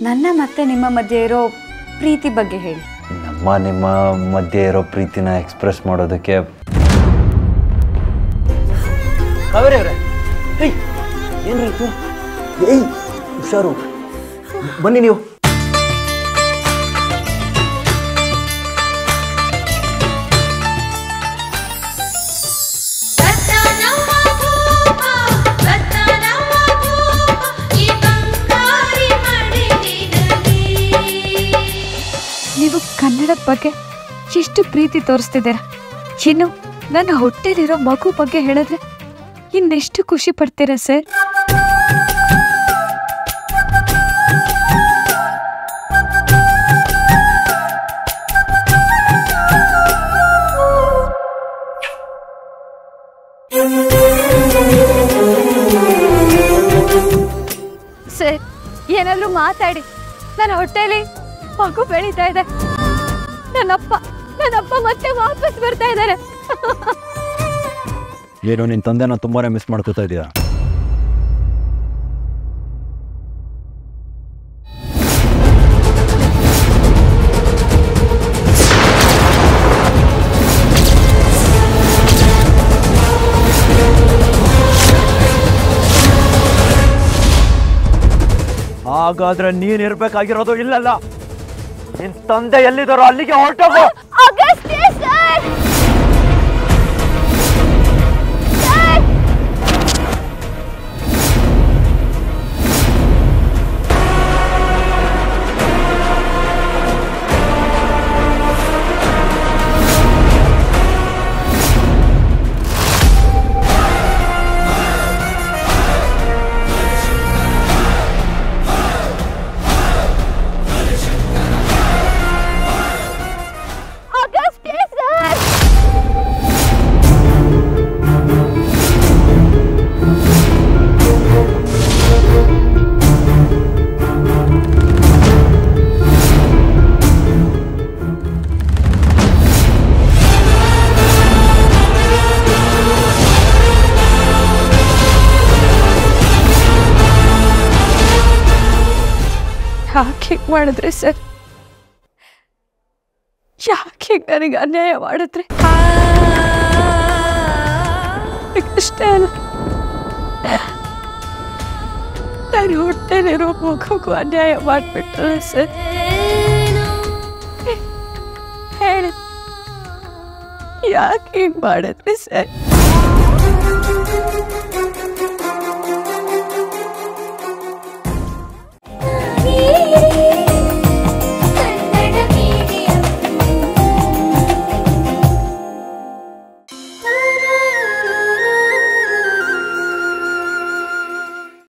ನನ್ನ ಮತ್ತೆ ನಿಮ್ಮ ಮಧ್ಯೆ ಇರೋ ಪ್ರೀತಿ ಬಗ್ಗೆ ಹೇಳಿ ನಮ್ಮ ನಿಮ್ಮ ಮಧ್ಯೆ ಇರೋ ಪ್ರೀತಿನ ಎಕ್ಸ್ಪ್ರೆಸ್ ಮಾಡೋದಕ್ಕೆ ಕಾವೇರಿ ಅವರೇ ಏಯ್ ಏನ್ರಿ ಇದು ಏಯ್ ಹುಷಾರು ಬನ್ನಿ ನೀವು ರತ್ನನವ ಭೂಪ ರತ್ನನವ ಭೂಪ ಈ ಬಂಗಾರಿ ಮಡಿಲಿನಲ್ಲಿ ನೀವು ಕನ್ನಡದ ಬಗ್ಗೆ ಎಷ್ಟು ಪ್ರೀತಿ ತೋರಿಸ್ತಿದ್ದೀರ ಇನ್ನು ನನ್ನ ಹೊಟ್ಟೆಲಿರೋ ಮಗು ಬಗ್ಗೆ ಹೇಳಿದ್ರೆ ಇನ್ನೆಷ್ಟು ಖುಷಿ ಪಡ್ತೀರಾ ಸರ್ ಸರ್ ಏನಾದ್ರೂ ಮಾತಾಡಿ ನನ್ನ ಹೊಟ್ಟೆಲಿ ಮಗು ಬೆಳೀತಾ ಇದೆ ನನ್ನಪ್ಪ ನನ್ನಪ್ಪ ಮತ್ತೆ ವಾಪಸ್ ಬರ್ತಾ ಇದ್ದಾರೆ ಏನು ನಿನ್ನ ತಂದೆನ ತುಂಬಾನೇ ಮಿಸ್ ಮಾಡ್ಕೋತಾ ಇದೀಯಾ ಹಾಗಾದ್ರೆ ನೀನ್ ಇರ್ಬೇಕಾಗಿರೋದು ಇಲ್ಲಲ್ಲ ನಿನ್ ತಂದೆ ಎಲ್ಲಿದ್ದಾರೋ ಅಲ್ಲಿಗೆ ಹೊರಟೋಗು ಯಾಕೆ ಹೀಗೆ ಮಾಡಿದ್ರೆ ಸರ್ ಯಾಕೆ ಹೀಗೆ ನನಗೆ ಅನ್ಯಾಯ ಮಾಡಿದ್ರೆ ಅಷ್ಟೇ ಅಲ್ಲ ನನ್ನ ಹೊಟ್ಟೆಲಿರೋ ಮಗುಗೂ ಅನ್ಯಾಯ ಮಾಡಿಬಿಟ್ರಲ್ಲ ಸರ್ ಹೇಳಿ ಯಾಕೆ ಹೀಗೆ ಮಾಡಿದ್ರಿ ಸರ್